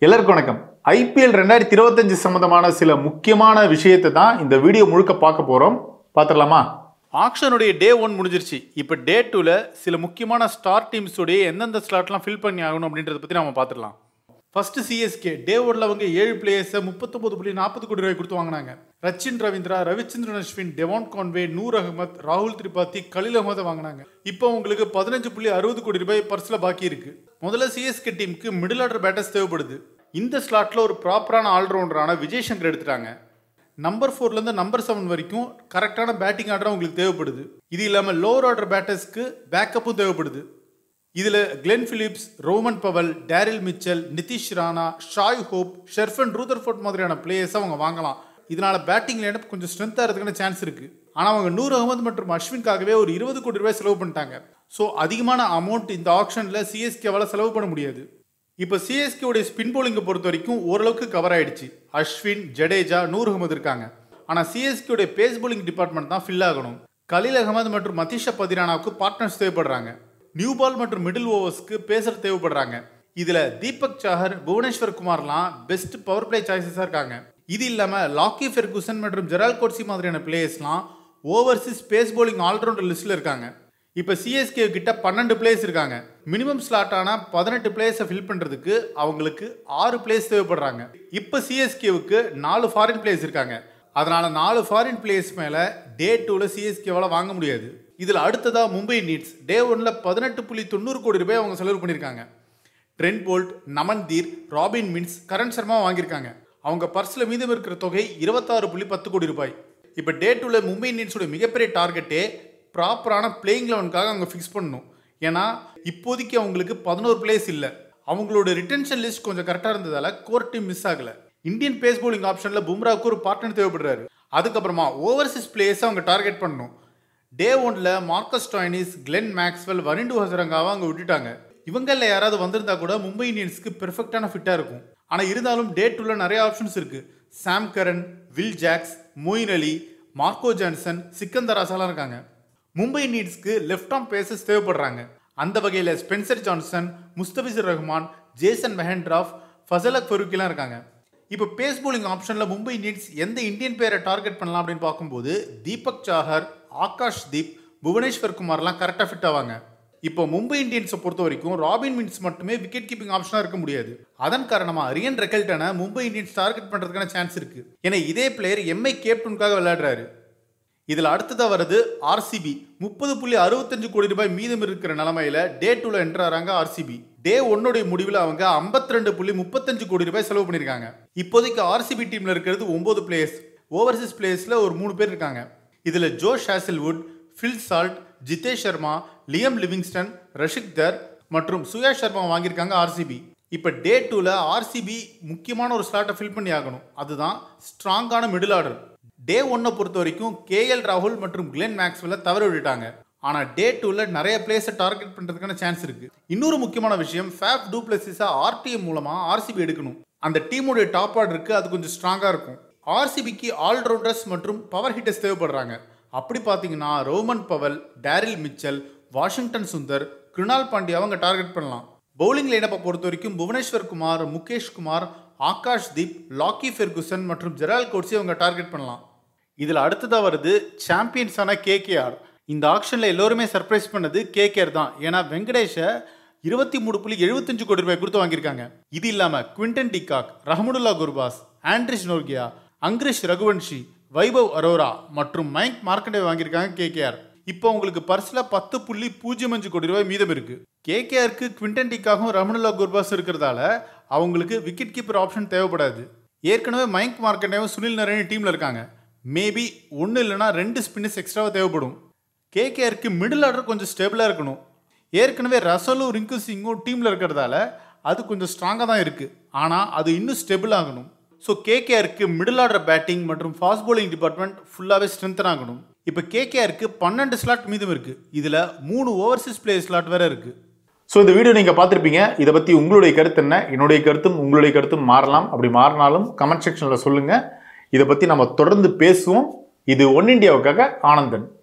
எல்லாருக்கும் வணக்கம் ஐபிஎல் ரெண்டாயிரத்தி இருபத்தஞ்சு சம்பந்தமான சில முக்கியமான விஷயத்தை தான் இந்த வீடியோ முழுக்க பார்க்க போறோம் பார்த்துடலாமா ஆக்ஷனுடைய டே ஒன் முடிஞ்சிருச்சு இப்போ டே டூல சில முக்கியமான ஸ்டார் டீம்ஸோடைய எந்தெந்த ஸ்லாட்லாம் ஃபில் பண்ணி ஆகணும் அப்படின்றத பற்றி நம்ம பார்த்துடலாம் ஃபர்ஸ்ட் சிஎஸ்கே டே ஒன்ல அவங்க ஏழு பிளேயர்ஸை முப்பத்தொன்பது புள்ளி நாற்பது கோடி ரூபாய் கொடுத்து வாங்கினாங்க ரச்சின் ரவீந்திரா ரவிச்சந்திரன் அஸ்வின் டெவான் கான்வே நூர் அகமத் ராகுல் திரிபாதி கலில் அகமதை வாங்கினாங்க இப்போ உங்களுக்கு பதினஞ்சு புள்ளி அறுபது கோடி ரூபாய் பர்ஸ்ல பாக்கி இருக்கு முதல்ல சிஎஸ்கே டீமுக்கு மிடில் ஆர்டர் பேட்டர்ஸ் தேவைப்படுது இந்த ஸ்லாட்ல ஒரு ப்ராப்பரான ஆல்ரவுண்டரான விஜய் சங்கர் எடுத்துட்டாங்க நம்பர் ஃபோர்லேருந்து நம்பர் செவன் வரைக்கும் கரெக்டான பேட்டிங் ஆர்டர் உங்களுக்கு தேவைப்படுது இது இல்லாமல் லோவர் ஆர்டர் பேட்டர்ஸ்க்கு பேக்கப்பும் தேவைப்படுது இதில் Glenn Phillips Rovman Powell Daryl Mitchell Nitish Rana Shai Hope Sherfane Rutherford மாதிரியான பிளேயர்ஸை அவங்க வாங்கலாம் இதனால பேட்டிங் லைனப் கொஞ்சம் ஸ்ட்ரென்த்தாக இருக்கிறதுக்கான சான்ஸ் இருக்கு ஆனால் அவங்க நூர் அகமது மற்றும் அஸ்வின்காகவே ஒரு இருபது கோடி ரூபாய் செலவு பண்ணிட்டாங்க ஸோ அதிகமான அமௌண்ட் இந்த ஆப்ஷனில் சிஎஸ்கேவால் செலவு பண்ண முடியாது இப்போ சிஎஸ்கே உடைய ஸ்பின் போலிங்கை பொறுத்த வரைக்கும் ஓரளவுக்கு கவர் ஆயிடுச்சு அஸ்வின் ஜடேஜா நூர் அகமது இருக்காங்க ஆனால் சிஎஸ்கே உடைய பேஸ் போலிங் டிபார்ட்மெண்ட் தான் ஃபில் ஆகணும் கலீல் அகமது மற்றும் மதிஷா பதிரானாவுக்கு பார்ட்னர்ஸ் தேவைப்படுறாங்க நியூ பால் மற்றும் மிடில் ஓவர்ஸ்க்கு பேசர் தேவைப்படுறாங்க இதுல தீபக் சாஹர் புவனேஸ்வர் குமார்லாம் பெஸ்ட் பவர் பிளே சாய்ஸஸாக இருக்காங்க இது இல்லாம லாக்கி ஃபெர்குசன் மற்றும் ஜெரால் கோட்சி மாதிரியான பிளேயர்ஸ்லாம் ஓவர்சீஸ் பேஸ் போலிங் ஆல்ரவுண்டர் லிஸ்ட்ல இருக்காங்க இப்போ சிஎஸ்கே கிட்ட பன்னெண்டு பிளேயர்ஸ் இருக்காங்க மினிமம் ஸ்லாட் ஆனா பதினெட்டு பிளேயர்ஸை ஃபில் பண்றதுக்கு அவங்களுக்கு ஆறு பிளேயர்ஸ் தேவைப்படுறாங்க இப்போ சிஎஸ்கேவுக்கு நாலு ஃபாரின் பிளேயர்ஸ் இருக்காங்க அதனால நாலு ஃபாரின் பிளேயர்ஸ் மேல டே டூல சிஎஸ்கேவால வாங்க முடியாது இதில் அடுத்ததா மும்பை நீட்ஸ் டே ஒன்ல பதினெட்டு புள்ளி தொண்ணூறு கோடி ரூபாய் அவங்க செலவு பண்ணியிருக்காங்க ட்ரெண்ட் போல்ட் நமன்தீர் ராபின் மின்ஸ் கரண் சர்மா வாங்கியிருக்காங்க அவங்க பர்ஸில் மீதம் இருக்கிற தொகை இருபத்தாறு புள்ளி பத்து கோடி ரூபாய் இப்போ டே டூல மும்பை இந்தியன்ஸோட மிகப்பெரிய டார்கெட்டே ப்ராப்பரான பிளேயிங் லெவனுக்காக அவங்க ஃபிக்ஸ் பண்ணணும் ஏன்னா இப்போதைக்கு அவங்களுக்கு பதினோரு பிளேஸ் இல்லை அவங்களோட ரிட்டன்ஷன் லிஸ்ட் கொஞ்சம் கரெக்டாக இருந்ததால கோர் டீம் மிஸ் ஆகல இந்தியன் பேஸ் போலிங் ஆப்ஷனில் பும்ராவுக்கு ஒரு பார்ட்னர் தேவைப்படுறாரு அதுக்கப்புறமா ஓவர்சீஸ் பிளேயர்ஸை அவங்க டார்கெட் பண்ணணும் டே ஒன்ல Marcus Stoinis Glenn Maxwell Wanindu ஹசரங்காவை அவங்க விட்டுட்டாங்க இவங்களில் யாராவது வந்திருந்தா கூட மும்பை இந்தியன்ஸ்க்கு பெர்ஃபெக்டான ஃபிட்டாக இருக்கும் ஆனால் இருந்தாலும் டே டூவில் நிறைய ஆப்ஷன்ஸ் இருக்கு Sam Curran Will Jacks Moeen Ali Marco Jansen Sikandar ராசாலாம் இருக்காங்க மும்பை இந்தியன்ஸ்க்கு லெஃப்ட் ஆம் பேசஸ் தேவைப்படுறாங்க அந்த வகையில் Spencer Johnson Mustafizur Rahman Jason Behrendorff Fazalhaq ஃபருக்கிலாம் இருக்காங்க இப்போ பேஸ் போலிங் ஆப்ஷனில் மும்பை இந்தியன்ஸ் எந்த இந்தியன் பேரை டார்கெட் பண்ணலாம் அப்படின்னு பார்க்கும்போது தீபக் சாஹர் ஆகாஷ் தீப் புவனேஸ்வர் குமார்லாம் கரெக்டாக ஃபிட் ஆவாங்க இப்போ மும்பை இந்தியன்ஸை பொறுத்த வரைக்கும் ராபின் மின்ஸ் மட்டுமே விக்கெட் கீப்பிங் ஆப்ஷனாக இருக்க முடியாது அதன் காரணமாக ரியன் ரெக்கல்டனை மும்பை இந்தியன்ஸ் டார்கெட் பண்ணுறதுக்கான சான்ஸ் இருக்கு ஏன்னா இதே பிளேயர் எம்ஐ கேப்டனுக்காக விளையாடுறாரு இதில் அடுத்ததாக வருது ஆர்சிபி முப்பது புள்ளி அறுபத்தஞ்சு கோடி ரூபாய் மீதம் இருக்கிற நிலமையில டே டூல என்ட்ராறாங்க ஆர்சிபி டே ஒன்னுடைய முடிவில் அவங்க 52 ரெண்டு புள்ளி முப்பத்தஞ்சு கோடி ரூபாய் செலவு பண்ணியிருக்காங்க இப்போதைக்கு ஆர்சிபி டீம்ல இருக்கிறது ஒன்பது பிளேயர்ஸ் ஓவர்சீஸ் பிளேயர்ஸ்ல ஒரு மூணு பேர் இருக்காங்க இதில் Josh Hazlewood Phil Salt Jitesh Sharma Liam Livingstone Rasikh Dar மற்றும் சுயா சர்மா வாங்கியிருக்காங்க ஆர்சிபி இப்போ டே டூவில் ஆர்சிபி முக்கியமான ஒரு ஸ்லாட்டை ஃபில் பண்ணி ஆகணும் அதுதான் ஸ்ட்ராங்கான மிடில் ஆர்டர் டே ஒன்னை பொறுத்த வரைக்கும் கேஎல் ராகுல் மற்றும் கிளென் மேக்ஸ்வெல்ல தவற விட்டுட்டாங்க ஆனால் டே டூவில் நிறைய பிளேஸை டார்கெட் பண்ணுறதுக்கான சான்ஸ் இருக்கு இன்னொரு முக்கியமான விஷயம் ஃபேப் டூ பிளஸிஸா ஆர்டிஎம் மூலமாக ஆர்சிபி எடுக்கணும் அந்த டீமுடைய டாப் ஆர்டருக்கு அது கொஞ்சம் ஸ்ட்ராங்காக இருக்கும் ஆர்சிபிக்கு ஆல்ரவுண்டர்ஸ் மற்றும் பவர் ஹிட்டர்ஸ் தேவைப்படுறாங்க அப்படி பார்த்தீங்கன்னா Rovman Powell Daryl Mitchell Washington Sundar Krunal Pandya அவங்க டார்கெட் பண்ணலாம் பவுலிங் லைனப்பை பொறுத்த வரைக்கும் புவனேஸ்வர் குமார் முகேஷ் குமார் ஆகாஷ் தீப் லாக்கி ஃபெர்குசன் மற்றும் ஜெரால் கோட்ஸி அவங்க டார்கெட் பண்ணலாம் இதில் அடுத்ததாக வருது சாம்பியன்ஸான கேகேஆர் இந்த ஆக்ஷனில் எல்லோருமே சர்ப்ரைஸ் பண்ணது கேகேஆர் தான் ஏன்னா வெங்கடேஷை இருபத்தி மூணு புள்ளி எழுபத்தஞ்சு கோடி ரூபாய் கொடுத்து வாங்கியிருக்காங்க இது இல்லாமல் Quinton de Kock Rahmanullah Gurbaz Anrich Nortje Angkrish Raghuvanshi Vaibhav Arora மற்றும் மைக் மார்க்கண்டே வாங்கியிருக்காங்க கேகேஆர் இப்போ உங்களுக்கு பர்ஸில் பத்து புள்ளி பூஜ்ஜியம் அஞ்சு கோடி ரூபாய் மீதம் இருக்கு கேகேஆருக்கு குவிண்டன் டிக்காகவும் ரமணுல்லா குர்பாஸ் இருக்கிறதால அவங்களுக்கு விக்கெட் கீப்பர் ஆப்ஷன் தேவைப்படாது ஏற்கனவே மைக் மார்க்கண்டேவும் சுனில் நரேன் டீமில் இருக்காங்க மேபி ஒன்று இல்லைனா ரெண்டு ஸ்பின்னர்ஸ் எக்ஸ்ட்ராவாக தேவைப்படும் கேகேஆருக்கு மிடில் ஆர்டர் கொஞ்சம் ஸ்டேபிளாக இருக்கணும் ஏற்கனவே ரசலும் ரிங்கு சிங்கும் டீமில் இருக்கிறதால அது கொஞ்சம் ஸ்ட்ராங்காக தான் இருக்குது ஆனால் அது இன்னும் ஸ்டெபிள் ஆகணும் ஸோ கேகேஆருக்கு மிடில் ஆர்டர் பேட்டிங் மற்றும் ஃபாஸ்ட் bowling டிபார்ட்மெண்ட் ஃபுல்லாகவே ஸ்ட்ரென்தன் ஆகணும் இப்போ கேகேஆருக்கு பன்னெண்டு ஸ்லாட் மீதம் இருக்குது இதில் மூணு ஓவர்சீஸ் பிளே ஸ்லாட் வேற இருக்குது ஸோ இந்த வீடியோ நீங்கள் பார்த்துருப்பீங்க இதை பற்றி உங்களுடைய கருத்து என்ன என்னுடைய கருத்தும் உங்களுடைய கருத்தும் மாறலாம் அப்படி மாறினாலும் கமெண்ட் செக்ஷனில் சொல்லுங்கள் இதை பற்றி நம்ம தொடர்ந்து பேசுவோம் இது ஒன் இந்தியாவுக்காக ஆனந்தன்